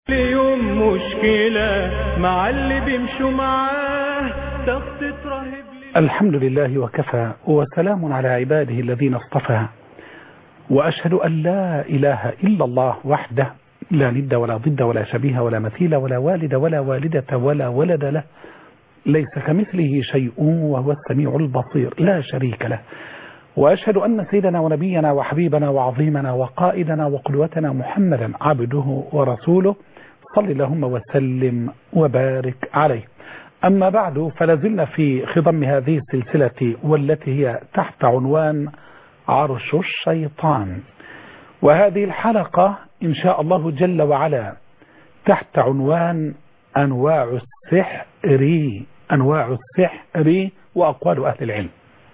اليوم مشكلة مع اللي بيمشوا معاه تخت رهب لي الحمد لله وكفى وسلام على عباده الذين اصطفى وأشهد أن لا إله إلا الله وحده لا ند ولا ضد ولا شبيه ولا مثيل ولا والد ولا والدة ولا ولد له ليس كمثله شيء وهو السميع البصير لا شريك له وأشهد أن سيدنا ونبينا وحبيبنا وعظيمنا وقائدنا وقدوتنا محمدا عبده ورسوله صل اللهم وسلم وبارك عليه أما بعد فلازلنا في خضم هذه السلسلة والتي هي تحت عنوان عرش الشيطان وهذه الحلقة إن شاء الله جل وعلا تحت عنوان أنواع السحر أنواع السحر وأقوال أهل العلم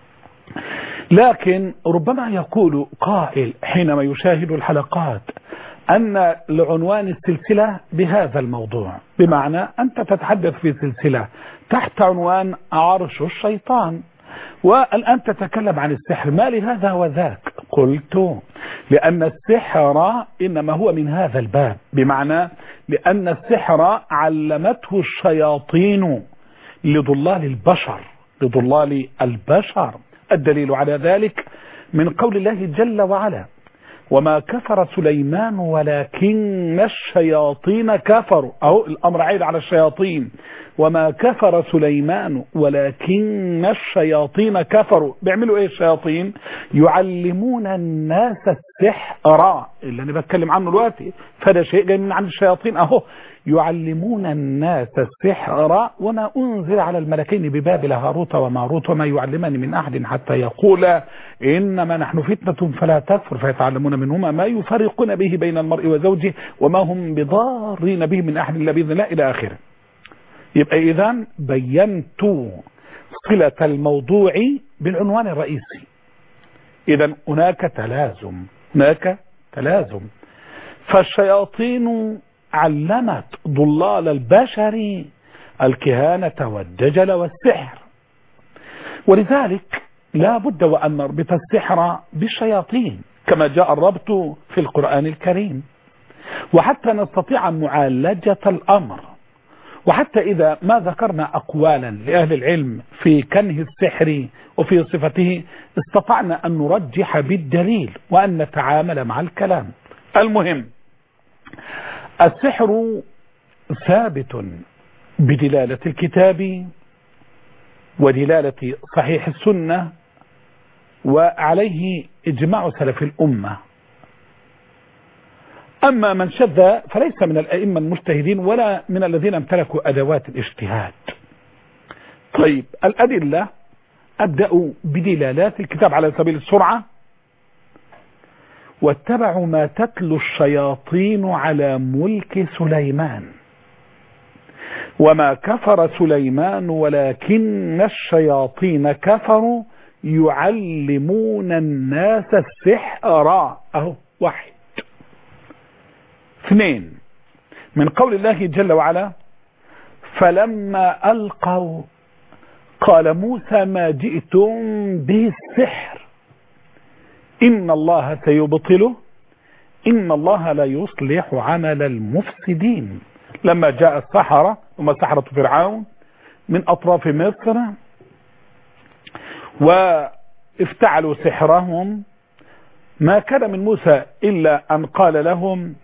لكن ربما يقول قائل حينما يشاهد الحلقات أن لعنوان السلسلة بهذا الموضوع بمعنى أنت تتحدث في سلسلة تحت عنوان عرش الشيطان والآن تتكلم عن السحر ما لهذا وذاك قلت لأن السحر إنما هو من هذا الباب بمعنى لأن السحر علمته الشياطين لضلال البشر لضلال البشر الدليل على ذلك من قول الله جل وعلا وما كفر سليمان ولكن الشياطين كفروا أو الأمر عيد على الشياطين وما كفر سليمان ولكن الشياطين كفروا بيعملوا ايه الشياطين يعلمون الناس السحر اللي انا بتكلم عنه دلوقتي فده شيء جاي من عند الشياطين اهو يعلمون الناس السحر وما أنزل على الملكين ببابل هاروت وماروت وما يعلمان من أحد حتى يقولا إنما نحن فتنة فلا تكفر فيتعلمون منهما ما يفرقون به بين المرء وزوجه وما هم بضارين به من أحد إلا بإذن الله إلى آخره يبقى إذا بينت صلة الموضوع بالعنوان الرئيسي إذا هناك تلازم هناك تلازم فالشياطين علمت ضلال البشر الكهانة والدجل والسحر ولذلك لا بد وأن نربط السحر بالشياطين كما جاء الربط في القرآن الكريم وحتى نستطيع معالجة الأمر وحتى إذا ما ذكرنا أقوالا لأهل العلم في كنه السحر وفي صفته استطعنا أن نرجح بالدليل وأن نتعامل مع الكلام المهم السحر ثابت بدلالة الكتاب ودلالة صحيح السنة وعليه إجماع سلف الأمة أما من شذ فليس من الأئمة المجتهدين ولا من الذين امتلكوا أدوات الاجتهاد طيب الأدلة أبدأ بدلالات الكتاب على سبيل السرعة واتبعوا ما تتلو الشياطين على ملك سليمان وما كفر سليمان ولكن الشياطين كفروا يعلمون الناس السحر اهو واحد اثنين من قول الله جل وعلا فلما ألقوا قال موسى ما جئتم به السحر إن الله سيبطله إن الله لا يصلح عمل المفسدين لما جاء السحرة ثم سحرة فرعون من أطراف مصر وافتعلوا سحرهم ما كان من موسى إلا أن قال لهم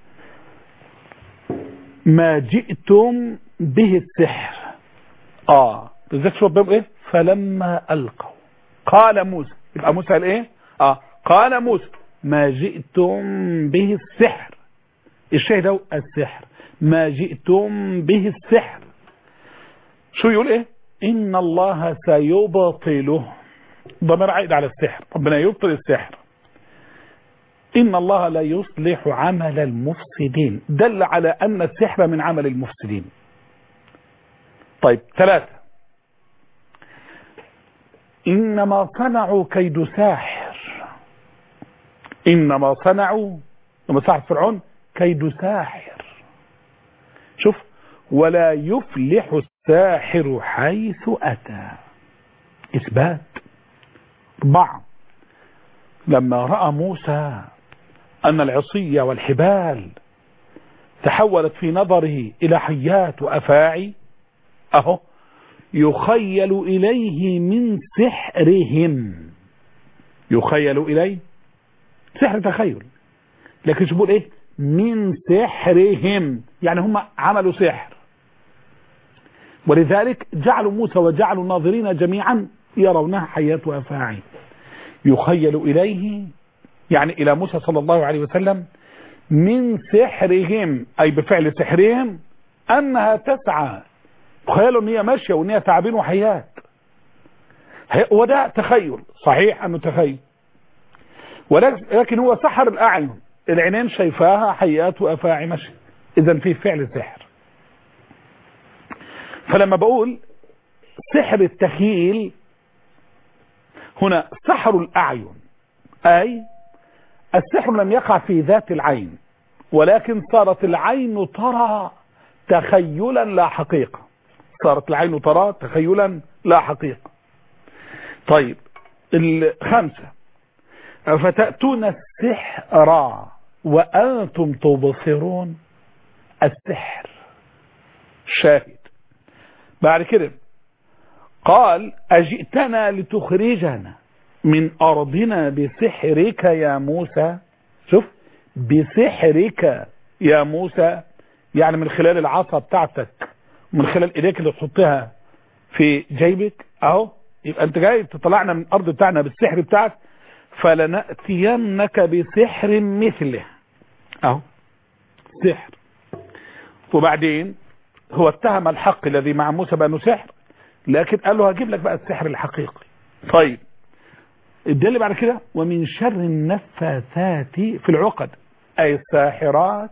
ما جئتم به السحر آه بالذات شو ربهم إيه فلما ألقوا قال موسى يبقى موسى قال إيه آه قال موسى ما جئتم به السحر الشيء ده السحر ما جئتم به السحر شو يقول ايه ان الله سيبطله ضمير عائد على السحر ربنا يبطل السحر ان الله لا يصلح عمل المفسدين دل على ان السحر من عمل المفسدين طيب ثلاثة انما صنعوا كيد ساحر انما صنعوا لما ساحر فرعون كيد ساحر شوف ولا يفلح الساحر حيث أتى إثبات أربعة لما رأى موسى أن العصي والحبال تحولت في نظره إلى حيات وأفاعي أهو يخيل إليه من سحرهم يخيل إليه سحر تخيل لكن شو بقول إيه من سحرهم يعني هم عملوا سحر ولذلك جعلوا موسى وجعلوا الناظرين جميعا يرونها حيات وأفاعي يخيل إليه يعني إلى موسى صلى الله عليه وسلم من سحرهم أي بفعل سحرهم أنها تسعى تخيلوا أن هي ماشية وأن هي تعابين وحيات وده تخيل صحيح أنه تخيل ولكن هو سحر الأعين العينين شايفاها حيات وأفاعي ماشية إذا في فعل سحر فلما بقول سحر التخيل هنا سحر الأعين أي السحر لم يقع في ذات العين ولكن صارت العين ترى تخيلا لا حقيقة صارت العين ترى تخيلا لا حقيقة طيب الخامسة فتأتون السحر وأنتم تبصرون السحر شاهد بعد كده قال أجئتنا لتخرجنا من أرضنا بسحرك يا موسى شوف بسحرك يا موسى يعني من خلال العصا بتاعتك من خلال ايديك اللي تحطها في جيبك اهو يبقى انت جاي تطلعنا من الارض بتاعنا بالسحر بتاعك فلنأتينك بسحر مثله اهو سحر وبعدين هو اتهم الحق الذي مع موسى بأنه سحر لكن قال له هجيب لك بقى السحر الحقيقي طيب الدل بعد كده ومن شر النفاثات في العقد أي الساحرات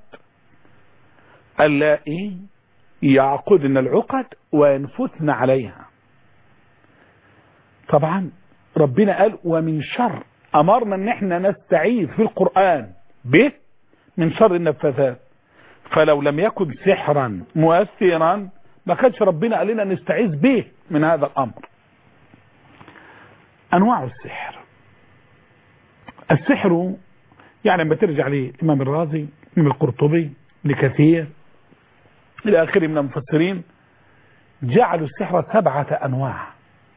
اللائي يعقدن العقد وينفتن عليها طبعا ربنا قال ومن شر أمرنا ان احنا نستعيذ في القرآن به من شر النفاثات فلو لم يكن سحرا مؤثرا ما كانش ربنا قال لنا نستعيذ به من هذا الأمر أنواع السحر السحر يعني لما ترجع للإمام الرازي من القرطبي لكثير إلى آخره من المفسرين جعلوا السحر سبعة أنواع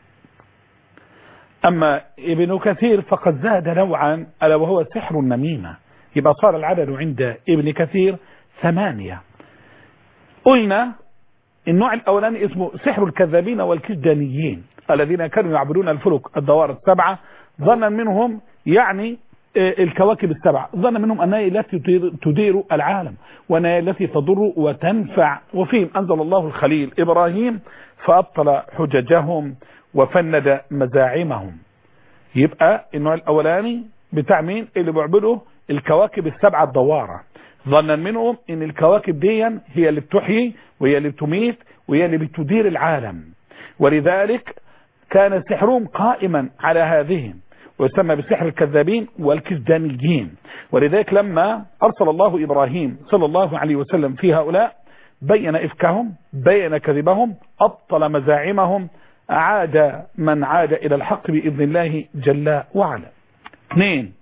أما ابن كثير فقد زاد نوعا ألا وهو سحر النميمة يبقى صار العدد عند ابن كثير ثمانية قلنا النوع الأولاني اسمه سحر الكذابين والكجدانيين الذين كانوا يعبدون الفلك الدوار السبعة ظنا منهم يعني الكواكب السبعة ظن منهم أنها التي تدير العالم وأنها التي تضر وتنفع وفيهم أنزل الله الخليل إبراهيم فأبطل حججهم وفند مزاعمهم يبقى النوع الأولاني بتاع مين اللي بيعبدوا الكواكب السبعة الدوارة ظنا منهم ان الكواكب دي هي اللي بتحيي وهي اللي بتميت وهي اللي بتدير العالم ولذلك كان سحرهم قائما على هذه ويسمى بسحر الكذابين والكذدانيين ولذلك لما أرسل الله إبراهيم صلى الله عليه وسلم في هؤلاء بين إفكهم بين كذبهم أبطل مزاعمهم عاد من عاد إلى الحق بإذن الله جل وعلا اثنين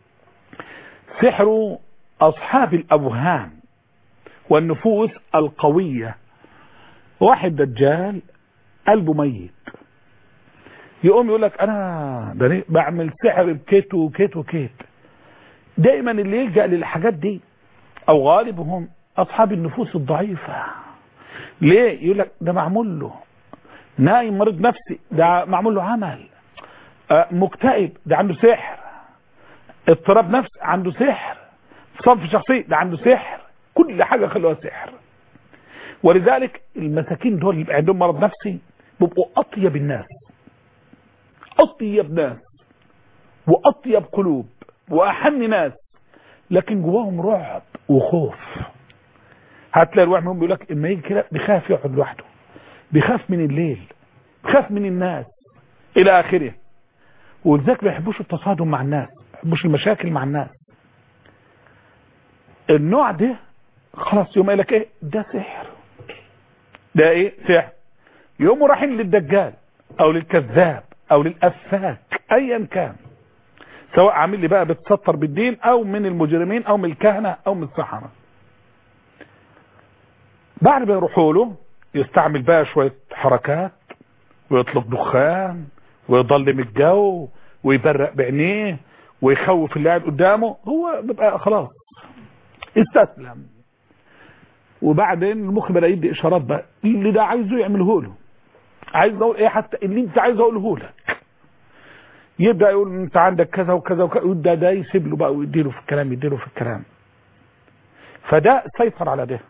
سحر أصحاب الأوهام والنفوس القوية واحد دجال قلبه ميت يقوم يقول لك انا ده بعمل سحر بكيت وكيت وكيت دايما اللي يلجأ للحاجات دي او غالبهم اصحاب النفوس الضعيفة ليه يقول لك ده معمول له نايم مريض نفسي ده معمول له عمل آه مكتئب ده عنده سحر اضطراب نفس عنده سحر صنف شخصي ده عنده سحر كل حاجة خلوها سحر ولذلك المساكين دول اللي عندهم مرض نفسي بيبقوا اطيب الناس اطيب ناس واطيب قلوب واحن ناس لكن جواهم رعب وخوف هتلاقي الواحد منهم بيقول لك اما يجي كده بيخاف يقعد لوحده بيخاف من الليل بيخاف من الناس الى اخره ولذلك ما يحبوش التصادم مع الناس ما يحبوش المشاكل مع الناس النوع ده خلاص يوم قال لك ايه ده سحر ده ايه سحر يقوموا رايحين للدجال او للكذاب او للافاك ايا كان سواء عامل لي بقى بتستر بالدين او من المجرمين او من الكهنة او من السحرة بعد ما يروحوا له يستعمل بقى شوية حركات ويطلق دخان ويضلم الجو ويبرق بعينيه ويخوف اللي قاعد قدامه هو بيبقى خلاص استسلم وبعدين المخ بدا يدي اشارات بقى اللي ده عايزه يعمله له عايز اقول ايه حتى اللي انت عايز اقوله لك يبدا يقول انت عندك كذا وكذا وكذا وده ده يسيب له بقى ويديله في الكلام يديله في الكلام فده سيطر على ده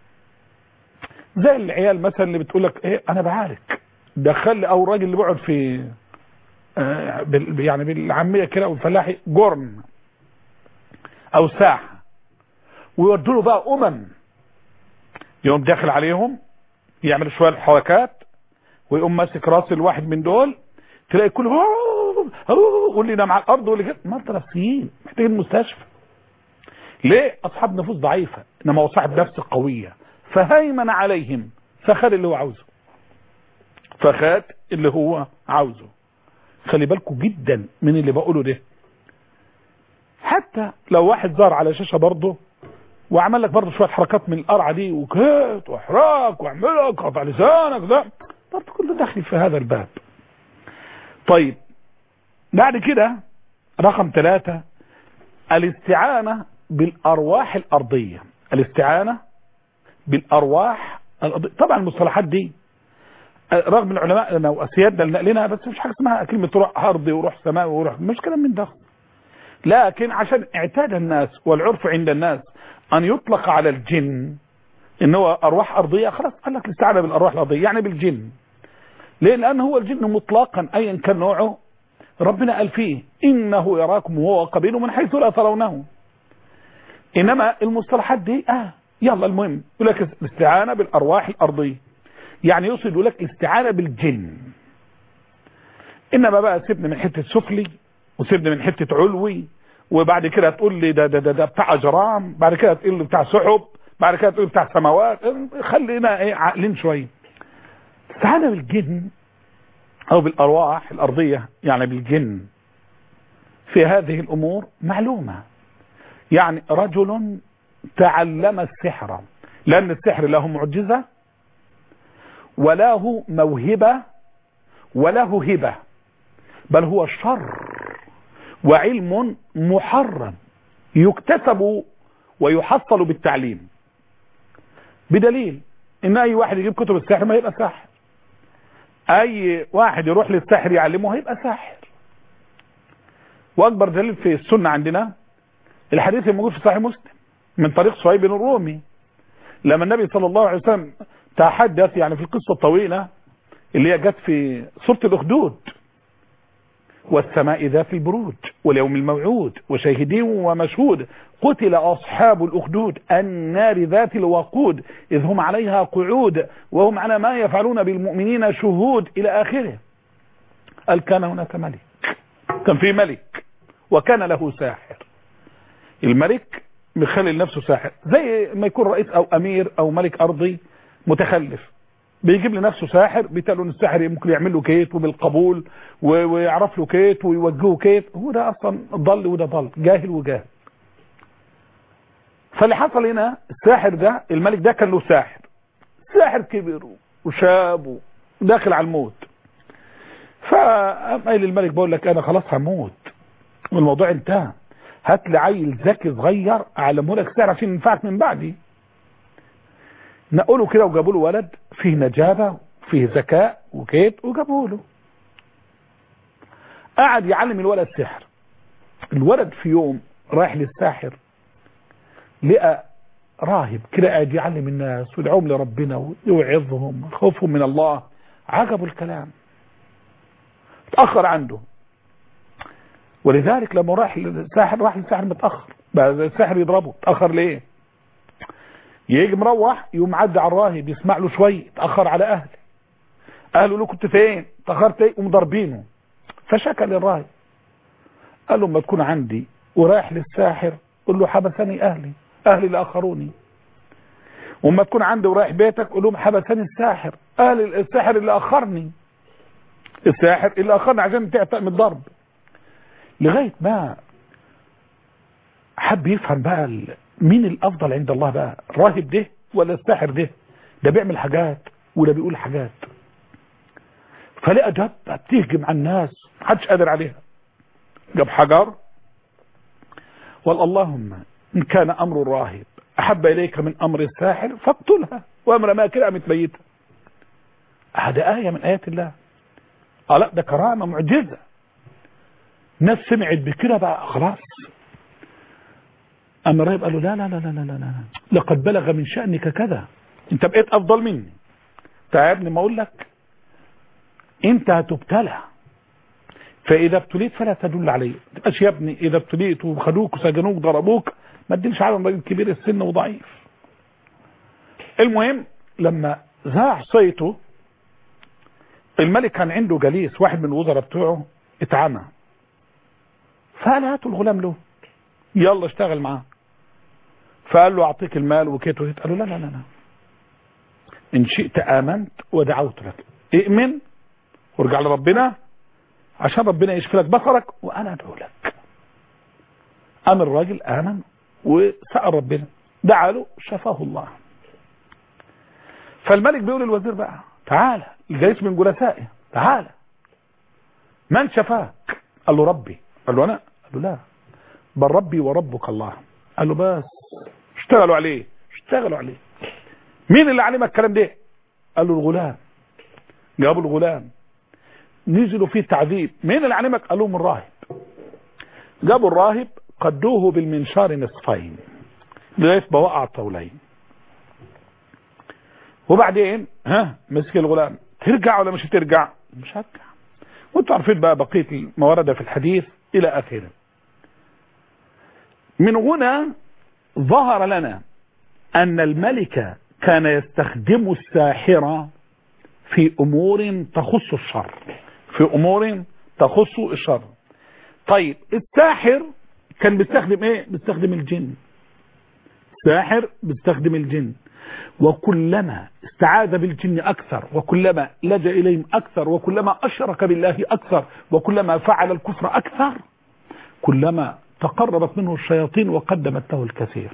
زي العيال مثلا اللي بتقول لك ايه انا بعارك دخل لي او الراجل اللي بيقعد في آه بال يعني بالعاميه كده او الفلاحي جرن او ساحه ويودوا له بقى امم يقوم داخل عليهم يعمل شويه حركات ويقوم ماسك راس الواحد من دول تلاقي كله واللي نام على الارض واللي كده مرضى نفسيين محتاجين مستشفى ليه اصحاب نفوس ضعيفه انما هو صاحب نفس قويه فهيمن عليهم فخد اللي هو عاوزه فخد اللي هو عاوزه خلي بالكم جدا من اللي بقوله ده حتى لو واحد ظهر على شاشه برضه وعمل لك برضه شويه حركات من القرعه دي وكيت واحراك واعملك قطع لسانك ده برضه كله داخل في هذا الباب طيب بعد كده رقم ثلاثة الاستعانة بالأرواح الأرضية الاستعانة بالأرواح الأرضية طبعا المصطلحات دي رغم العلماء وأسيادنا لنا بس مش حاجة اسمها كلمة روح أرضي وروح سماوي وروح مش كلام من ده لكن عشان اعتاد الناس والعرف عند الناس أن يطلق على الجن إن هو أرواح أرضية خلاص قال لك الاستعانة بالأرواح الأرضية يعني بالجن ليه لأن هو الجن مطلقا أيا كان نوعه ربنا قال فيه إنه يراكم هو وقبيله من حيث لا ترونه إنما المصطلحات دي آه يلا المهم يقول لك الاستعانة بالأرواح الأرضية يعني يقصد يقول لك الاستعانة بالجن إنما بقى سيبني من حتة سفلي وسيبني من حتة علوي وبعد كده تقول لي ده ده ده, ده بتاع أجرام بعد كده تقول لي بتاع سحب بعد كده تقول بتاع سماوات خلينا ايه عاقلين شويه استعانة بالجن او بالارواح الارضية يعني بالجن في هذه الامور معلومة يعني رجل تعلم السحر لان السحر له معجزة وله موهبة وله هبة بل هو شر وعلم محرم يكتسب ويحصل بالتعليم بدليل ان اي واحد يجيب كتب السحر ما يبقى ساحر اي واحد يروح للسحر يعلمه هيبقى ساحر واكبر دليل في السنة عندنا الحديث الموجود في صحيح مسلم من طريق صهيب بن الرومي لما النبي صلى الله عليه وسلم تحدث يعني في القصة الطويلة اللي هي جت في سورة الاخدود والسماء ذات البروج واليوم الموعود وشاهدين ومشهود قتل أصحاب الأخدود النار ذات الوقود إذ هم عليها قعود وهم على ما يفعلون بالمؤمنين شهود إلى آخره قال كان هناك ملك كان في ملك وكان له ساحر الملك مخلي لنفسه ساحر زي ما يكون رئيس أو أمير أو ملك أرضي متخلف بيجيب لنفسه ساحر بيتقالوا ان الساحر ممكن يعمل له كيت وبالقبول ويعرف له كيت ويوجهه كيت هو ده اصلا ضل وده ضل جاهل وجاهل فاللي حصل هنا الساحر ده الملك ده كان له ساحر ساحر كبير وشاب وداخل على الموت فقام قايل الملك بقول لك انا خلاص هموت والموضوع انتهى هات لي عيل ذكي صغير اعلمه لك سحر عشان ينفعك من بعدي نقوله كده وجابوا له ولد فيه نجابة فيه ذكاء وكيت وجابوا له قعد يعلم الولد سحر الولد في يوم رايح للساحر لقى راهب كده قاعد يعلم الناس ويدعوهم لربنا ويوعظهم خوفهم من الله عجبوا الكلام اتأخر عنده ولذلك لما راح للساحر راح للساحر متأخر بقى الساحر يضربه اتأخر ليه يجي مروح يقوم عدى على الراهب يسمع له شويه اتاخر على اهله اهله له كنت فين اتاخرت ايه قوم ضاربينه فشكى للراهب قال له ما تكون عندي ورايح للساحر قل له حبسني اهلي اهلي اللي اخروني وما تكون عندي ورايح بيتك قول لهم حبسني الساحر اهل الساحر اللي اخرني الساحر اللي اخرني عشان تعتق من الضرب لغايه ما حب يفهم بقى مين الافضل عند الله بقى الراهب ده ولا الساحر ده ده بيعمل حاجات وده بيقول حاجات فلقى جبة بتهجم على الناس محدش قادر عليها جاب حجر وقال اللهم إن كان أمر الراهب أحب إليك من أمر الساحر فاقتلها وأمر ما كده قامت ميتة هذا آية من آيات الله آه لا ده كرامة معجزة ناس سمعت بكده بقى خلاص أما الراهب قال له لا لا لا لا لا لا لقد بلغ من شأنك كذا أنت بقيت أفضل مني تعال يا ابني ما أقول لك أنت هتبتلى فإذا ابتليت فلا تدل عليه ما تبقاش يا ابني إذا ابتليت وخدوك وسجنوك ضربوك ما تدلش على راجل كبير السن وضعيف المهم لما زاع صيته الملك كان عنده جليس واحد من الوزراء بتوعه اتعمى فقال هاتوا الغلام له يلا اشتغل معاه فقال له اعطيك المال وكيت وكيت قال له لا لا لا لا ان شئت امنت ودعوت لك اؤمن وارجع لربنا عشان ربنا يشفي لك بصرك وانا ادعو لك قام الراجل امن وسال ربنا دعا له شفاه الله فالملك بيقول للوزير بقى تعالى الجيش من جلسائه تعالى من شفاك قال له ربي قال له انا قال له لا بل ربي وربك الله قال له بس اشتغلوا عليه اشتغلوا عليه مين اللي علمك الكلام ده قال له الغلام جابوا الغلام نزلوا فيه تعذيب مين اللي علمك قال لهم الراهب جابوا الراهب قدوه بالمنشار نصفين لغايه ما وقع الطاولين وبعدين ها مسك الغلام ترجع ولا مش هترجع مش هرجع وانتوا عارفين بقى بقيه ما ورد في الحديث الى اخره من هنا ظهر لنا ان الملك كان يستخدم الساحرة في امور تخص الشر في امور تخص الشر طيب الساحر كان بيستخدم ايه بيستخدم الجن ساحر بيستخدم الجن وكلما استعاذ بالجن أكثر وكلما لجأ إليهم أكثر وكلما أشرك بالله أكثر وكلما فعل الكفر أكثر كلما تقربت منه الشياطين وقدمت له الكثير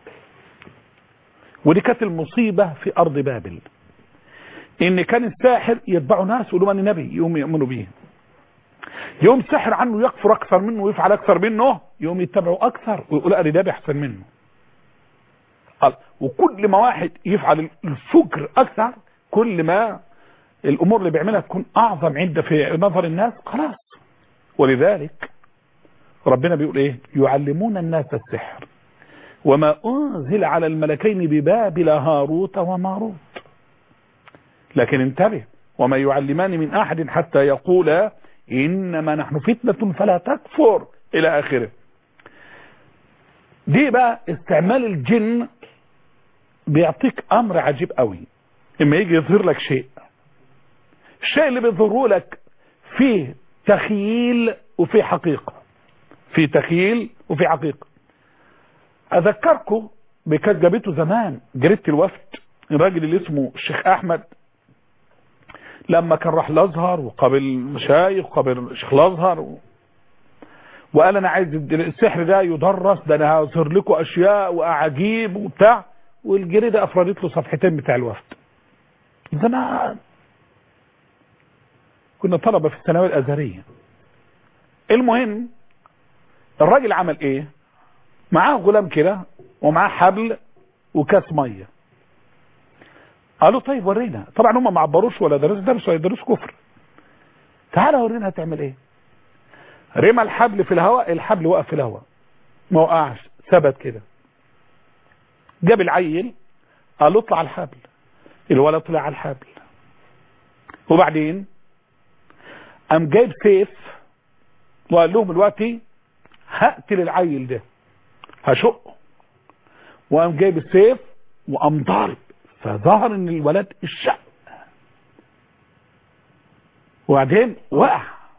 ودي كانت المصيبة في أرض بابل إن كان الساحر يتبع ناس يقولوا من نبي يوم يؤمنوا به يوم سحر عنه يكفر أكثر منه ويفعل أكثر منه يوم يتبعوا أكثر ويقول أري ده أحسن منه قال وكل ما واحد يفعل الفجر اكثر كل ما الامور اللي بيعملها تكون اعظم عند في نظر الناس خلاص ولذلك ربنا بيقول ايه يعلمون الناس السحر وما انزل على الملكين ببابل هاروت وماروت لكن انتبه وما يعلمان من احد حتى يقولا انما نحن فتنة فلا تكفر الى اخره دي بقى استعمال الجن بيعطيك امر عجيب قوي اما يجي يظهر لك شيء الشيء اللي بيظهره لك فيه تخييل وفيه حقيقة في تخييل وفي حقيقة اذكركم بكانت جابته زمان جريدة الوفد الراجل اللي اسمه الشيخ احمد لما كان راح الازهر وقابل مشايخ وقابل الشيخ الازهر و... وقال انا عايز السحر ده يدرس ده انا هظهر لكم اشياء واعاجيب وبتاع والجريدة افردت له صفحتين بتاع الوفد زمان كنا طلبة في الثانويه الازهرية المهم الراجل عمل ايه معاه غلام كده ومعاه حبل وكاس ميه قالوا طيب ورينا طبعا هم ما عبروش ولا درسوا درس ولا يدرسوا كفر تعالى ورينا هتعمل ايه رمى الحبل في الهواء الحبل وقف في الهواء ما وقعش ثبت كده جاب العيل قال اطلع على الحبل الولد طلع على الحبل وبعدين قام جايب سيف وقال لهم دلوقتي هقتل العيل ده هشقه وقام جايب السيف وقام ضارب فظهر ان الولد الشق وبعدين وقع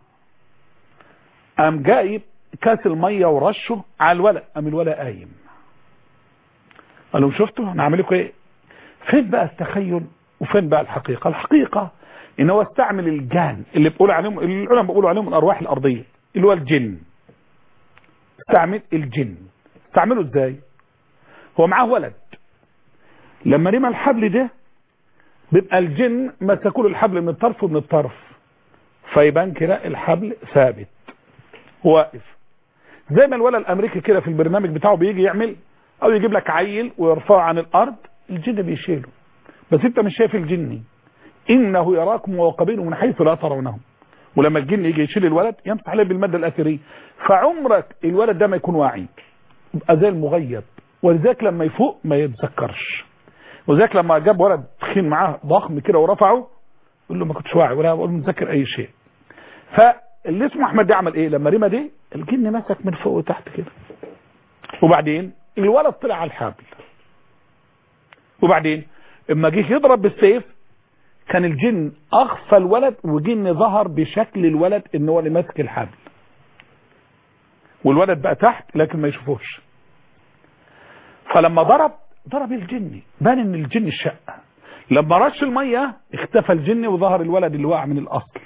قام جايب كاس الميه ورشه على الولد قام الولد قايم قال لهم شفتوا انا عامل لكم ايه فين بقى التخيل وفين بقى الحقيقه الحقيقه ان هو استعمل الجان اللي بيقول عليهم العلماء بيقولوا عليهم الارواح الارضيه اللي هو الجن استعمل الجن استعمله ازاي هو معاه ولد لما رمى الحبل ده بيبقى الجن مسكوا له الحبل من الطرف ومن الطرف فيبان كده الحبل ثابت واقف زي ما الولد الامريكي كده في البرنامج بتاعه بيجي يعمل او يجيب لك عيل ويرفعه عن الارض الجن بيشيله بس انت مش شايف الجني انه يراكم وقبيله من حيث لا ترونهم ولما الجن يجي يشيل الولد يمسح عليه بالماده الاثريه فعمرك الولد ده ما يكون واعي يبقى زي المغيب ولذلك لما يفوق ما يتذكرش وذلك لما جاب ولد تخين معاه ضخم كده ورفعه يقول له ما كنتش واعي ولا بقول متذكر اي شيء فاللي اسمه احمد ده عمل ايه لما رمى دي الجن مسك من فوق وتحت كده وبعدين الولد طلع على الحبل وبعدين اما جه يضرب بالسيف كان الجن اخفى الولد وجن ظهر بشكل الولد ان هو اللي ماسك الحبل والولد بقى تحت لكن ما يشوفوش فلما ضرب ضرب الجن بان ان الجن الشقه لما رش الميه اختفى الجن وظهر الولد اللي وقع من الاصل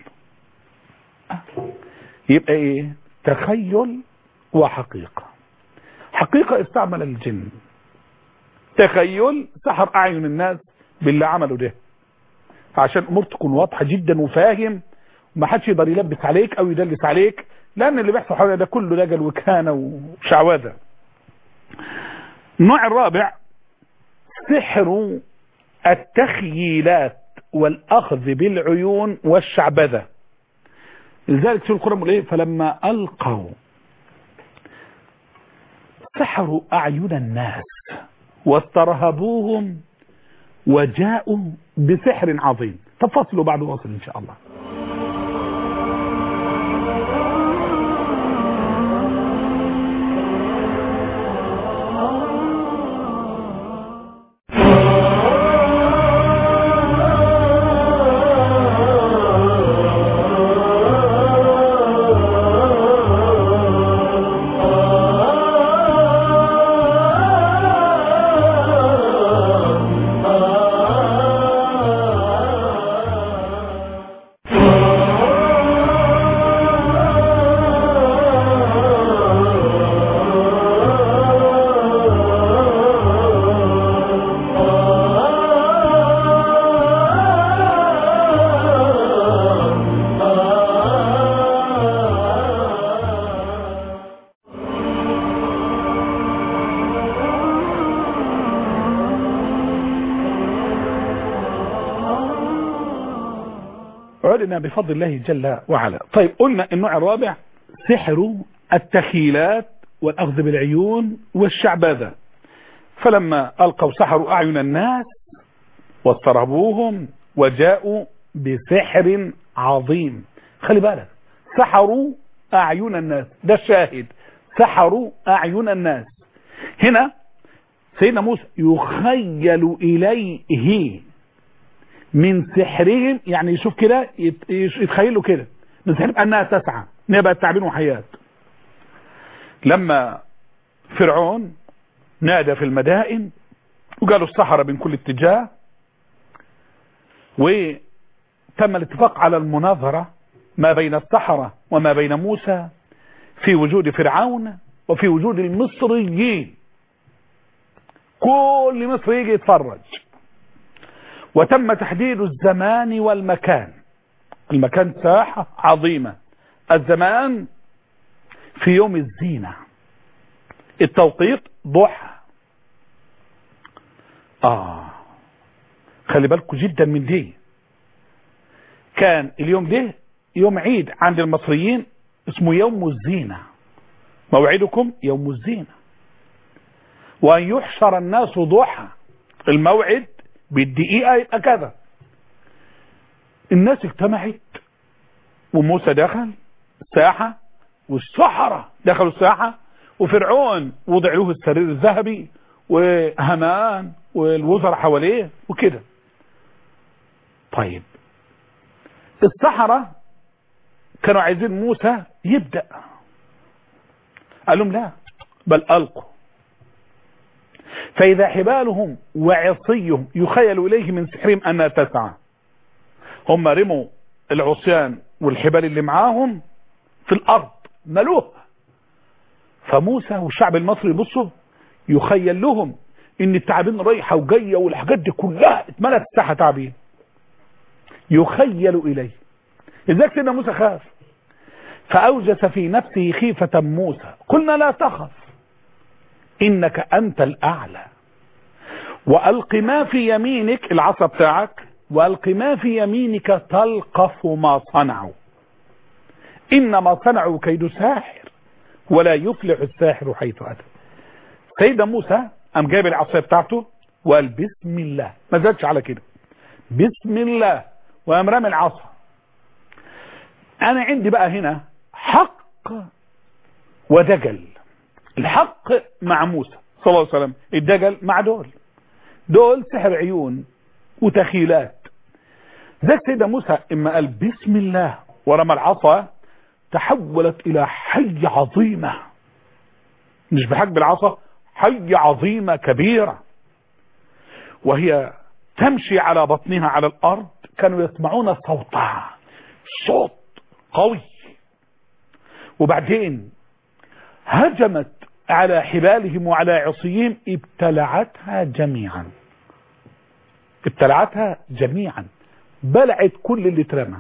يبقى ايه تخيل وحقيقه حقيقه استعمل الجن تخيل سحر اعين الناس باللي عملوا ده عشان الامور تكون واضحه جدا وفاهم وما حدش يقدر يلبس عليك او يدلس عليك لان اللي بيحصل حوالينا ده كله دجل وكانه وشعوذه النوع الرابع سحر التخييلات والاخذ بالعيون والشعبذه لذلك في القران بيقول ايه فلما القوا سحروا اعين الناس واسترهبوهم وجاءوا بسحر عظيم تفاصلوا بعد واصل ان شاء الله علنا بفضل الله جل وعلا طيب قلنا النوع الرابع سحر التخيلات والأخذ بالعيون والشعبذة فلما ألقوا سحروا أعين الناس واسترهبوهم وجاءوا بسحر عظيم خلي بالك سحروا أعين الناس ده الشاهد سحروا أعين الناس هنا سيدنا موسى يخيل إليه من سحرهم يعني يشوف كده يتخيل له كده من سحرهم أنها تسعى نبقى التعبين وحيات لما فرعون نادى في المدائن وقالوا السحرة من كل اتجاه وتم الاتفاق على المناظرة ما بين السحرة وما بين موسى في وجود فرعون وفي وجود المصريين كل مصر يجي يتفرج وتم تحديد الزمان والمكان المكان ساحة عظيمة الزمان في يوم الزينة التوقيت ضحى آه خلي بالكم جدا من دي كان اليوم ده يوم عيد عند المصريين اسمه يوم الزينة موعدكم يوم الزينة وأن يحشر الناس ضحى الموعد بالدقيقة يبقى كذا الناس اجتمعت وموسى دخل الساحة والسحرة دخلوا الساحة وفرعون وضع له السرير الذهبي وهمان والوزراء حواليه وكده طيب السحرة كانوا عايزين موسى يبدأ قال لهم لا بل ألقوا فإذا حبالهم وعصيهم يخيل إليه من سحرهم أنها تسعى هم رموا العصيان والحبال اللي معاهم في الأرض ملوها فموسى والشعب المصري بصوا يخيل لهم ان التعابين رايحه وجايه والحاجات دي كلها اتملت الساحه تعابين يخيل إليه إذاك سيدنا موسى خاف فأوجس في نفسه خيفة موسى قلنا لا تخف إنك أنت الأعلى وألق ما في يمينك العصا بتاعك وألق ما في يمينك تلقف ما صنعوا إنما صنعوا كيد ساحر ولا يفلح الساحر حيث أتى سيدنا موسى قام جايب العصايه بتاعته وقال بسم الله ما زادش على كده بسم الله وقام رامي العصا انا عندي بقى هنا حق ودجل الحق مع موسى صلى الله عليه وسلم الدجل مع دول دول سحر عيون وتخيلات ذاك سيدنا موسى اما قال بسم الله ورمى العصا تحولت الى حي عظيمه مش بحجم العصا حي عظيمة كبيرة وهي تمشي على بطنها على الأرض كانوا يسمعون صوتها صوت قوي وبعدين هجمت على حبالهم وعلى عصيهم ابتلعتها جميعا ابتلعتها جميعا بلعت كل اللي اترمى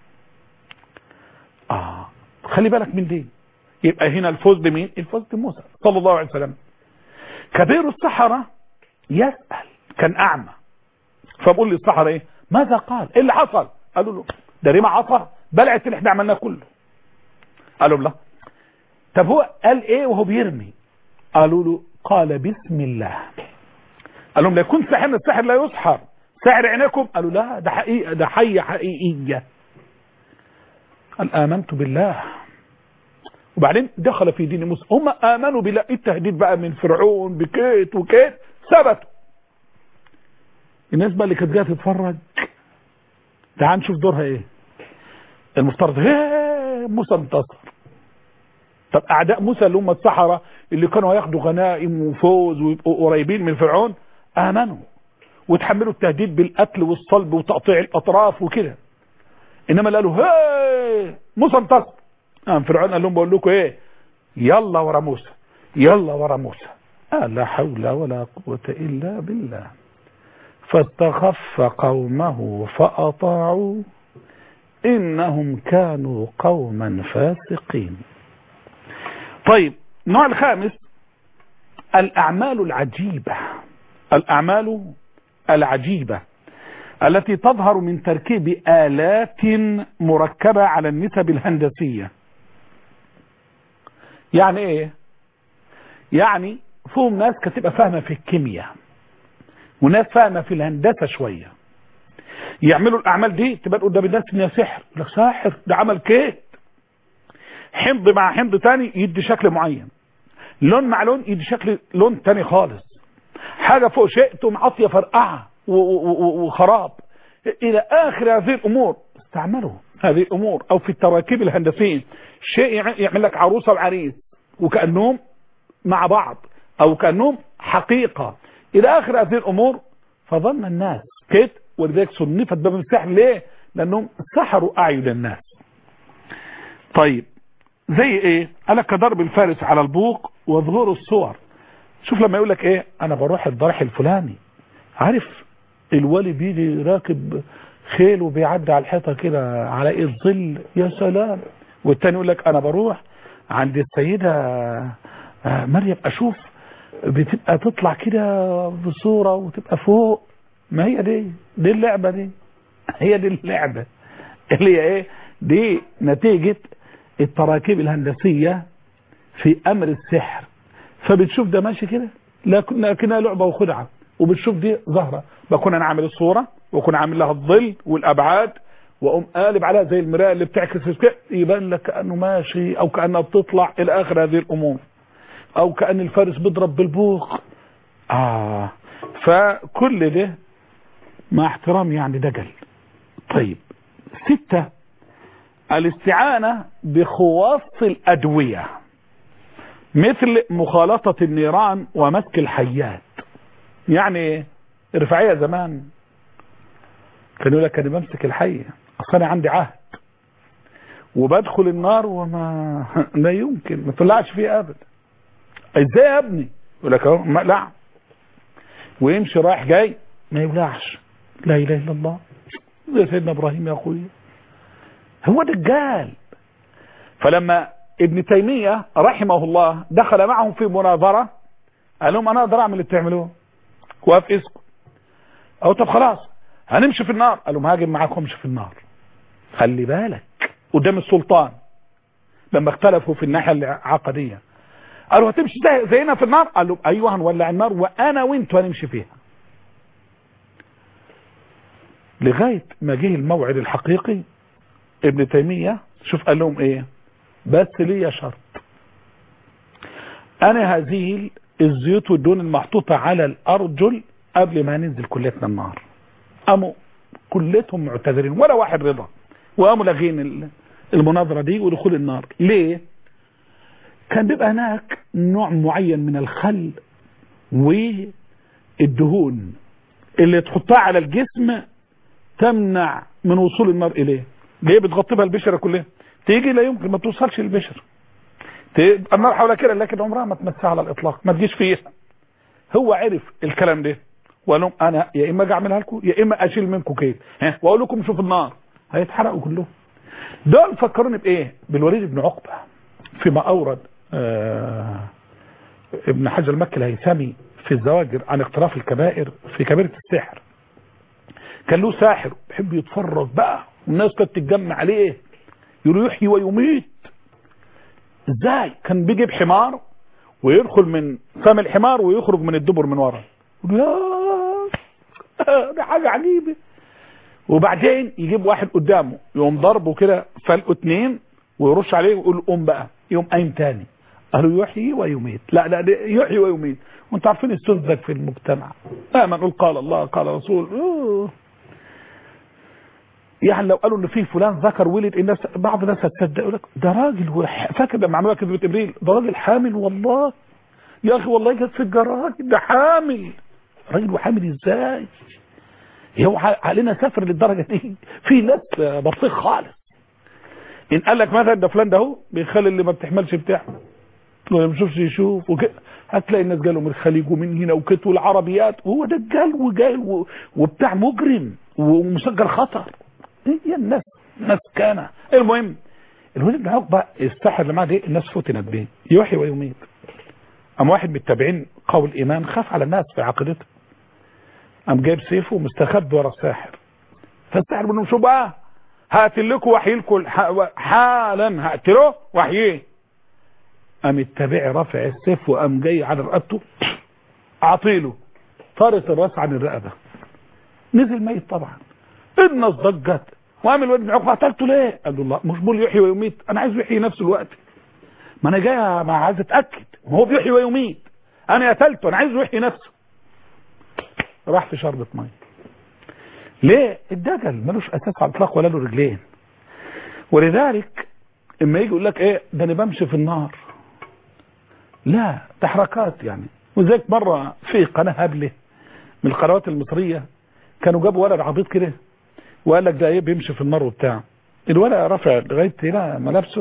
اه خلي بالك من دي يبقى هنا الفوز بمين الفوز بموسى صلى الله عليه وسلم كبير السحرة يسأل كان أعمى فبقول للسحرة إيه ماذا قال إيه اللي حصل قالوا له ده رمى عصا بلعت اللي احنا عملناه كله قالوا لا طب هو قال إيه وهو بيرمي قالوا له قال بسم الله قال لهم لا يكون سحر السحر لا يسحر سحر عينيكم قالوا لا ده حقيقة ده حية حقيقية قال آمنت بالله وبعدين دخل في دين موسى هم امنوا بالله التهديد بقى من فرعون بكيت وكيت ثبتوا الناس بقى اللي كانت جايه تتفرج تعال نشوف دورها ايه المفترض هي موسى انتصر طب اعداء موسى اللي هم السحره اللي كانوا هياخدوا غنائم وفوز ويبقوا قريبين من فرعون امنوا وتحملوا التهديد بالقتل والصلب وتقطيع الاطراف وكده انما قالوا هي موسى انتصر قام فرعون قال لهم بقول لكم ايه يلا ورا موسى يلا ورا موسى آه لا حول ولا قوة إلا بالله فاستخف قومه فأطاعوا إنهم كانوا قوما فاسقين طيب النوع الخامس الأعمال العجيبة الأعمال العجيبة التي تظهر من تركيب آلات مركبة على النسب الهندسية يعني ايه يعني فيهم ناس كتبقى فاهمة في الكيمياء وناس فاهمة في الهندسة شوية يعملوا الأعمال دي تبقى تقول ده بالناس إنها سحر لا ساحر ده عمل كيت حمض مع حمض تاني يدي شكل معين لون مع لون يدي شكل لون تاني خالص حاجة فوق شيء تقوم عاطية فرقعة وخراب إلى آخر هذه الأمور استعملوا هذه الأمور أو في التراكيب الهندسية شيء يعمل لك عروسة وعريس وكأنهم مع بعض أو كأنهم حقيقة إلى آخر هذه الأمور فظن الناس كده ولذلك صنفت باب السحر ليه لأنهم سحروا أعين الناس طيب زي ايه قالك كضرب الفارس على البوق وظهور الصور شوف لما يقول لك ايه انا بروح الضرح الفلاني عارف الولي بيجي راكب خيل وبيعدي على الحيطه كده على ايه الظل يا سلام والتاني يقول لك انا بروح عند السيده مريم اشوف بتبقى تطلع كده بصوره وتبقى فوق ما هي دي دي اللعبه دي هي دي اللعبه اللي هي ايه دي نتيجه التراكيب الهندسيه في امر السحر فبتشوف ده ماشي كده لكنها لعبه وخدعه وبتشوف دي ظاهره بكون انا عامل الصوره واكون عامل لها الظل والابعاد واقوم قالب عليها زي المرايه اللي بتعكس كده يبان لك كانه ماشي او كانها بتطلع الى اخر هذه الامور او كان الفارس بيضرب بالبوق اه فكل ده مع احترام يعني دجل طيب ستة الاستعانة بخواص الأدوية مثل مخالطة النيران ومسك الحيات يعني رفاعية زمان كان يقول لك انا بمسك الحية اصل انا عندي عهد وبدخل النار وما لا يمكن ما طلعش فيه ابدا ازاي يا ابني يقول لك اهو مقلع ويمشي رايح جاي ما يولعش لا اله الا الله زي سيدنا ابراهيم يا اخويا هو دجال فلما ابن تيمية رحمه الله دخل معهم في مناظرة قال لهم انا اقدر اعمل اللي بتعملوه وقف اسكت او طب خلاص هنمشي في النار قال لهم هاجم معاكم امشي في النار خلي بالك قدام السلطان لما اختلفوا في الناحية العقدية قالوا هتمشي زي زينا في النار قال لهم ايوه هنولع النار وانا وانتوا هنمشي فيها لغاية ما جه الموعد الحقيقي ابن تيمية شوف قال لهم ايه بس ليا شرط انا هذه الزيوت والدهون المحطوطة على الارجل قبل ما ننزل كليتنا النار قاموا كلتهم معتذرين ولا واحد رضا وقاموا لاغين المناظرة دي ودخول النار ليه كان بيبقى هناك نوع معين من الخل والدهون اللي تحطها على الجسم تمنع من وصول النار اليه ليه بتغطي بها البشرة كلها تيجي لا يمكن ما توصلش للبشرة تبقى النار حول كده لكن عمرها ما تمسها على الاطلاق ما تجيش فيها هو عرف الكلام ده وقال لهم انا يا اما اجي اعملها لكم يا اما اشيل منكم كيد ها واقول لكم شوف النار هيتحرقوا كلهم دول فكروني بايه بالوليد بن عقبه فيما اورد آه ابن حجر المكي الهيثمي في الزواجر عن اقتراف الكبائر في كبيرة السحر كان له ساحر بيحب يتفرج بقى والناس كانت تتجمع عليه يقولوا يحيي ويميت ازاي كان بيجيب حمار ويدخل من فم الحمار ويخرج من الدبر من ورا يا ده حاجة عجيبة وبعدين يجيب واحد قدامه يقوم ضربه كده فلقه اتنين ويرش عليه ويقول قوم بقى يقوم قايم تاني قالوا يحيي ويميت لا لا يحيي ويميت وانت عارفين السذج في المجتمع دائما نقول قال الله قال رسول أوه. يعني لو قالوا ان في فلان ذكر ولد الناس بعض الناس هتصدق يقول لك ده راجل فاكر لما عملوها كذبه ابريل ده راجل حامل والله يا اخي والله جت في الجراج ده حامل راجل وحامل ازاي هو علينا سفر للدرجه دي في ناس بطيخ خالص ان قال لك مثلا ده فلان ده اهو بيخلي اللي ما بتحملش بتحمل ما بيشوفش يشوف وكده هتلاقي الناس جاله من الخليج ومن هنا وكت والعربيات وهو دجال وجاي وبتاع مجرم ومسجل خطر هي الناس ناس كان المهم الوليد بن عقبه الساحر اللي معاه دي الناس فتنت به يحيي ويميت قام واحد من التابعين قول ايمان خاف على الناس في عقيدته قام جايب سيفه ومستخبي ورا الساحر فالساحر بيقول لهم شو بقى هقتل لكم واحيي لكم حالا هقتله واحييه قام التابعي رافع السيف وقام جاي على رقبته اعطيله طارت الراس عن الرقبه نزل ميت طبعا الناس ضجت وقام الواد بن عقبه قتلته ليه؟ قال له الله مش بقول يحيي ويميت انا عايز يحيي نفسه الوقت ما انا جاي ما عايز اتاكد ما هو بيحيي ويميت انا قتلته انا عايز يحيي نفسه راح في شربة ميه ليه الدجل ملوش اساس على الاطلاق ولا له رجلين ولذلك اما يجي يقول لك ايه ده انا بمشي في النار لا تحركات يعني وذلك مرة في قناة هبلة من القنوات المصرية كانوا جابوا ولد عبيط كده وقال لك ده ايه بيمشي في النار وبتاع الولد رافع لغايه هنا ملابسه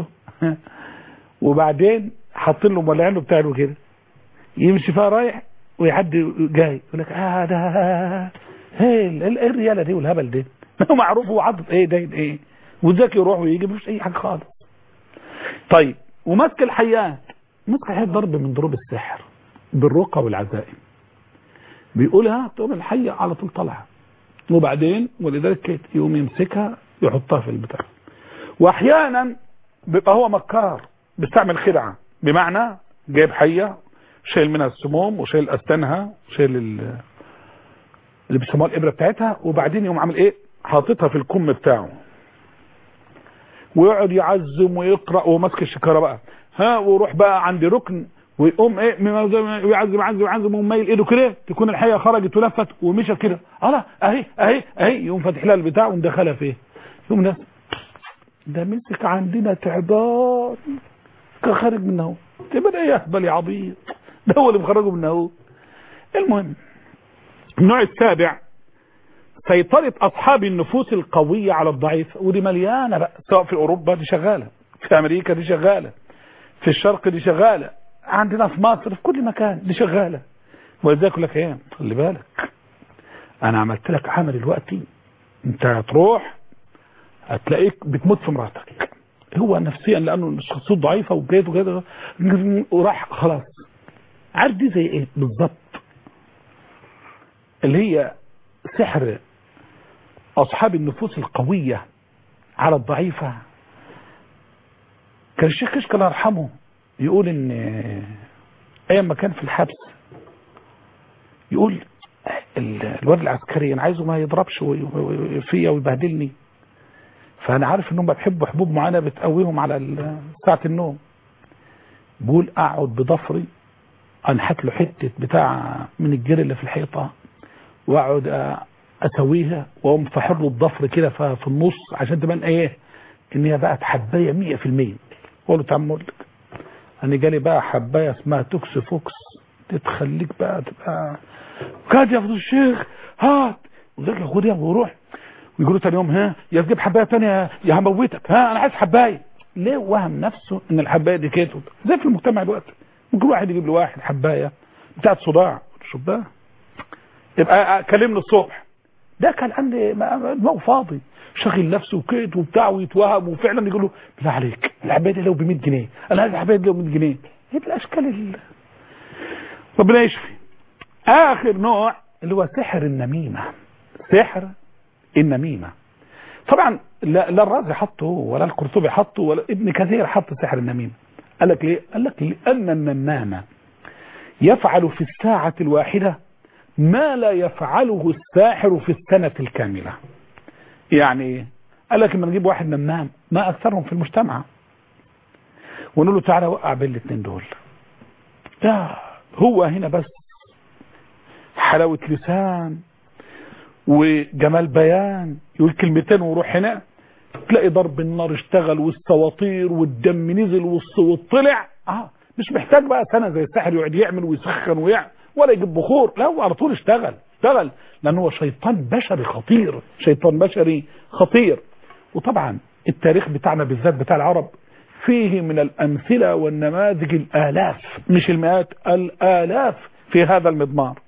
وبعدين حاطين له مولعين له بتاع كده يمشي فيها رايح ويعدي جاي يقول لك اه ده ايه الرياله دي والهبل ده هو معروف هو عضت ايه ده ايه وذاك يروح ويجي مفيش اي حاجه خالص طيب وماسك الحيات ماسك الحيات ضرب من ضروب السحر بالرقى والعزائم بيقولها تقوم الحية على طول طالعه وبعدين ولذلك يقوم يمسكها يحطها في البتاع واحيانا بيبقى هو مكار بيستعمل خدعه بمعنى جايب حيه شايل منها السموم وشايل اسنانها وشايل اللي بيسموها الابره بتاعتها وبعدين يقوم عامل ايه حاططها في الكم بتاعه ويقعد يعزم ويقرا وهو ماسك الشكاره بقى ها ويروح بقى عند ركن ويقوم ايه ويعزم يعزم يعزم وميل ايده كده تكون الحيه خرجت ولفت ومشت كده الله اهي اهي اهي يقوم فاتح لها البتاع ومدخلها فيه يقوم الناس ده مسك عندنا تعبان كان خارج منه اهو تبقى ايه يهبل يا عبيط ده هو اللي مخرجه منه اهو المهم النوع السابع سيطرة أصحاب النفوس القوية على الضعيف ودي مليانة بقى سواء في أوروبا دي شغالة في أمريكا دي شغالة في الشرق دي شغالة عندنا في مصر في كل مكان دي شغالة ولذلك يقول لك ايه خلي بالك انا عملت لك عمل دلوقتي انت هتروح هتلاقيك بتموت في مراتك هو نفسيا لانه شخصيته ضعيفه وكده وكده وراح خلاص عارف دي زي ايه بالظبط اللي هي سحر اصحاب النفوس القويه على الضعيفه كان الشيخ كشك الله يرحمه يقول ان ايام ما كان في الحبس يقول الواد العسكري انا عايزه ما يضربش فيا ويبهدلني فانا عارف انهم بيحبوا حبوب معينه بتقويهم على ساعه النوم بقول اقعد بضفري انحت له حته بتاع من الجير اللي في الحيطه واقعد اسويها واقوم فاحر له الضفر كده في النص عشان تبان ايه ان هي بقت حبايه 100% اقول له تعمل لك انا جالي بقى حبايه اسمها توكس فوكس تتخليك بقى تبقى كاد يا فضل الشيخ هات وذاك خدها وروح ويقولوا تاني يوم ها يا تجيب حبايه ثانيه يا هموتك ها انا عايز حبايه ليه وهم نفسه ان الحبايه دي كده زي في المجتمع دلوقتي ممكن واحد يجيب له واحد حبايه بتاعت صداع شوف بقى يبقى كلمني الصبح ده كان عندي دماغه فاضي شغل نفسه وكيت وبتاع ويتوهم وفعلا يقول له بالله عليك الحبايه دي لو ب 100 جنيه انا عايز الحبايه دي لو ب 100 جنيه هي الاشكال ال... ربنا يشفي اخر نوع اللي هو سحر النميمه سحر النميمه طبعا لا, لا الرازي حطه ولا القرطبي حطه ولا ابن كثير حط سحر النميمه قال لك ليه قال لك لان النمامه يفعل في الساعه الواحده ما لا يفعله الساحر في السنه الكامله يعني قال لك لما نجيب واحد نمام ما اكثرهم في المجتمع ونقول له تعالى وقع بين الاثنين دول لا هو هنا بس حلاوة لسان وجمال بيان يقول كلمتين ويروح هنا تلاقي ضرب النار اشتغل والسواطير والدم نزل والصوت طلع اه مش محتاج بقى سنة زي الساحر يقعد يعمل ويسخن ويعمل ولا يجيب بخور لا هو على طول اشتغل اشتغل لأنه هو شيطان بشري خطير شيطان بشري خطير وطبعا التاريخ بتاعنا بالذات بتاع العرب فيه من الأمثلة والنماذج الآلاف مش المئات الآلاف في هذا المضمار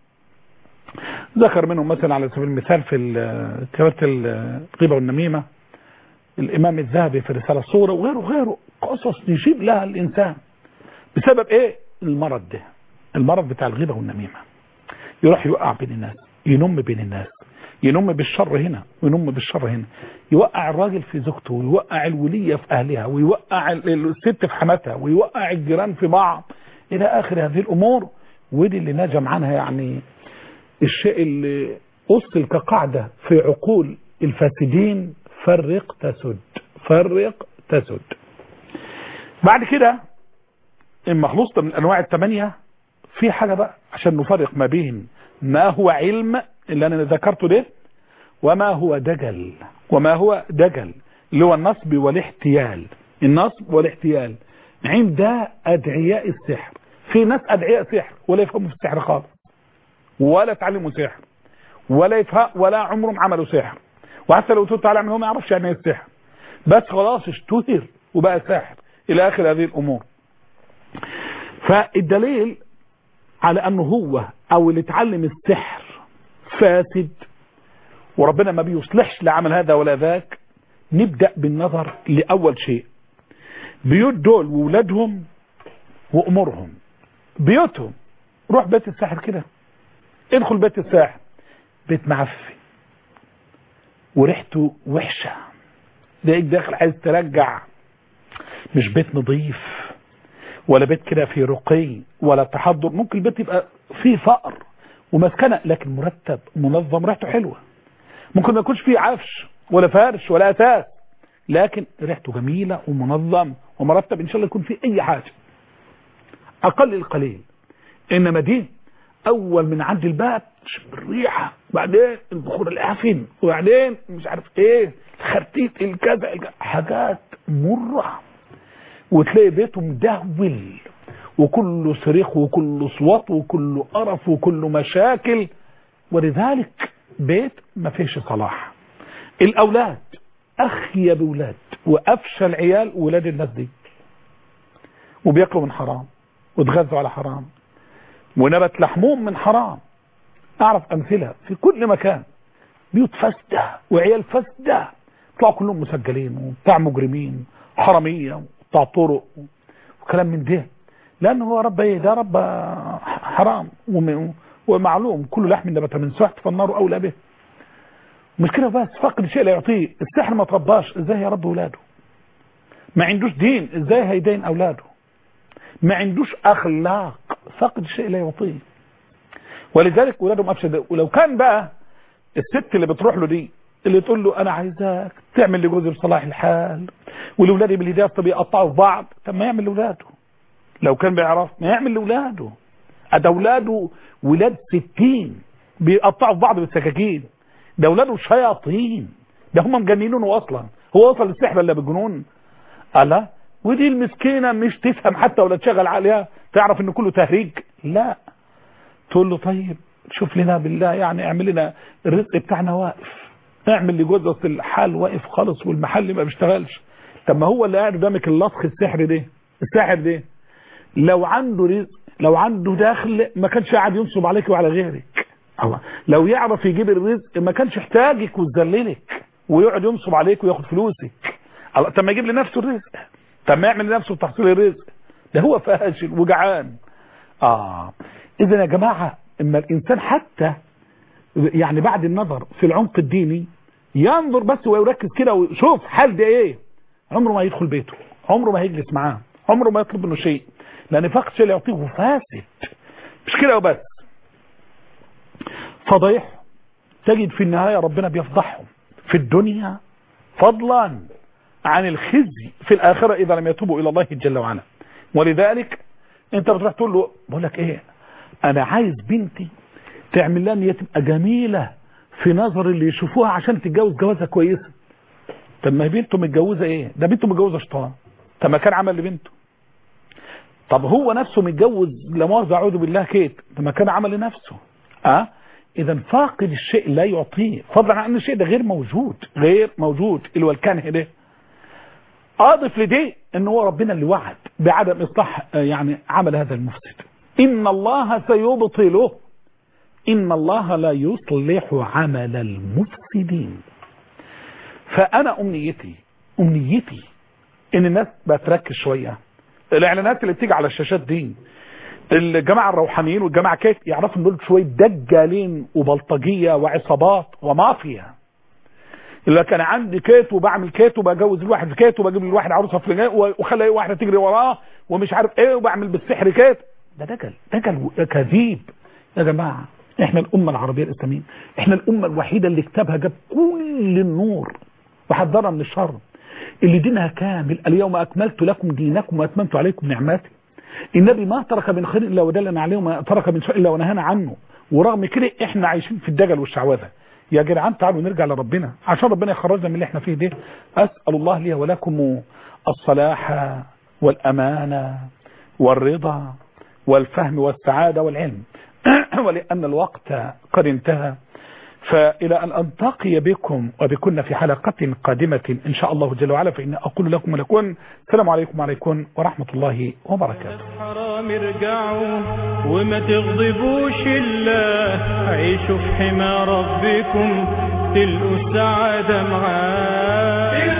ذكر منهم مثلا على سبيل المثال في كتابة الغيبة والنميمة الإمام الذهبي في رسالة الصورة وغيره وغيره قصص يجيب لها الإنسان بسبب إيه المرض ده المرض بتاع الغيبة والنميمة يروح يوقع بين الناس ينم بين الناس ينم بالشر هنا وينم بالشر هنا يوقع الراجل في زوجته ويوقع الولية في أهلها ويوقع الست في حماتها ويوقع الجيران في بعض إلى آخر هذه الأمور ودي اللي نجم عنها يعني الشيء اللي أصل كقاعدة في عقول الفاسدين فرق تسد فرق تسد بعد كده اما خلصت من الانواع الثمانيه في حاجه بقى عشان نفرق ما بين ما هو علم اللي انا ذكرته ده وما هو دجل وما هو دجل اللي هو النصب والاحتيال النصب والاحتيال عند ادعياء السحر في ناس ادعياء سحر ولا يفهموا في السحر خالص ولا تعلموا سحر ولا يفهم ولا عمرهم عملوا سحر وحتى لو تقول تعالى هو ما يعرفش يعني ايه السحر بس خلاص اشتهر وبقى ساحر الى اخر هذه الامور فالدليل على انه هو او اللي اتعلم السحر فاسد وربنا ما بيصلحش لعمل هذا ولا ذاك نبدأ بالنظر لأول شيء بيوت دول وولادهم وأمورهم بيوتهم روح بيت الساحر كده ادخل بيت الساحر بيت معفن وريحته وحشة تلاقيك داخل عايز ترجع مش بيت نظيف ولا بيت كده فيه رقي ولا تحضر ممكن البيت يبقى فيه فقر ومسكنة لكن مرتب منظم ريحته حلوة ممكن ما يكونش فيه عفش ولا فرش ولا أساس لكن ريحته جميلة ومنظم ومرتب إن شاء الله يكون فيه أي حاجة أقل القليل إنما دي أول من عند الباب الريحة وبعدين البخور العفن وبعدين مش عارف إيه الخرتيت الكذا حاجات مرة وتلاقي بيته مدهول وكله صريخ وكله صوت وكله قرف وكله مشاكل ولذلك بيت ما فيش صلاح الاولاد اخيب اولاد وافشل عيال ولاد الناس دي وبياكلوا من حرام وتغذوا على حرام ونبت لحمهم من حرام اعرف امثله في كل مكان بيوت فاسدة وعيال فاسدة طلعوا كلهم مسجلين وبتاع مجرمين حرامية وبتاع طرق وكلام من ده لأنه هو رب ايه ده رب حرام وم- ومعلوم كل لحم نبت من سحت فالنار أولى به مش كده بس فقد الشيء لا يعطيه السحر ما ترباش ازاي يا رب ولاده ما عندوش دين ازاي هيدين اولاده ما عندوش اخلاق فقد الشيء لا يعطيه ولذلك اولادهم افسد ولو كان بقى الست اللي بتروح له دي اللي تقول له انا عايزاك تعمل لجوزي بصلاح الحال ولولادي بالهدايه طب يقطعوا في بعض طب ما يعمل لاولاده لو كان بيعرف ما يعمل لاولاده ده اولاده ولاد ستين بيقطعوا في بعض بالسكاكين ده اولاده شياطين ده هم مجننينه اصلا هو وصل للسحر الا بالجنون الا ودي المسكينه مش تفهم حتى ولا تشغل عليها تعرف ان كله تهريج لا تقول له طيب شوف لنا بالله يعني اعمل لنا الرزق بتاعنا واقف اعمل لجوزك الحال واقف خالص والمحل ما بيشتغلش طب ما هو اللي قاعد قدامك اللطخ السحر ده الساحر ده لو عنده رزق لو عنده دخل ما كانش قاعد ينصب عليك وعلى غيرك الله لو يعرف يجيب الرزق ما كانش يحتاجك ويذللك ويقعد ينصب عليك وياخد فلوسك الله طب ما يجيب لنفسه الرزق طب ما يعمل لنفسه تحصيل الرزق ده هو فاشل وجعان اه اذا يا جماعه اما الانسان حتى يعني بعد النظر في العمق الديني ينظر بس ويركز كده ويشوف حال ده ايه عمره ما يدخل بيته عمره ما هيجلس معاه عمره ما يطلب منه شيء لان فقط شيء لا يعطيه فاسد مش كده وبس فضيح تجد في النهاية ربنا بيفضحهم في الدنيا فضلا عن الخزي في الآخرة إذا لم يتوبوا إلى الله جل وعلا ولذلك انت بتروح تقول له بقول لك ايه انا عايز بنتي تعمل لها ان هي تبقى جميلة في نظر اللي يشوفوها عشان تتجوز جوازها كويسة طب ما هي بنته متجوزة ايه ده بنته متجوزة شيطان طب ما كان عمل لبنته طب هو نفسه متجوز لا مؤاخذة اعوذ بالله كيت طب ما كان عمل لنفسه اه اذا فاقد الشيء لا يعطيه فضلا عن ان الشيء ده غير موجود غير موجود اللي هو الكنه ده اضف لدي ان هو ربنا اللي وعد بعدم اصلاح آه، يعني عمل هذا المفسد ان الله سيبطله ان الله لا يصلح عمل المفسدين فانا امنيتي امنيتي ان الناس بتركز شويه الاعلانات اللي بتيجي على الشاشات دي الجماعه الروحانيين والجماعه كيف يعرفوا ان دول شويه دجالين وبلطجيه وعصابات ومافيا اللي كان عندي كيت وبعمل كيت وبجوز الواحد كيت وبجيب الواحد عروسه فلانيه وخلي اي واحده تجري وراه ومش عارف ايه وبعمل بالسحر كيت ده دجل دجل كذيب يا جماعه احنا الامه العربيه الاسلاميه احنا الامه الوحيده اللي كتابها جاب كل النور وحذرها من الشر اللي دينها كامل اليوم اكملت لكم دينكم واتممت عليكم نعمتي النبي ما ترك من خير الا ودلنا عليه وما ترك من شر الا ونهانا عنه ورغم كده احنا عايشين في الدجل والشعوذه يا جدعان تعالوا نرجع لربنا عشان ربنا يخرجنا من اللي احنا فيه ده اسال الله لي ولكم الصلاح والامانه والرضا والفهم والسعاده والعلم ولان الوقت قد انتهى فإلى أن ألتقي بكم وبكن في حلقة قادمة إن شاء الله جل وعلا فإني أقول لكم ولكم السلام عليكم وعليكم ورحمة الله وبركاته حرام ارجعوا وما تغضبوش الله عيشوا في حمى ربكم تلقوا السعادة معاه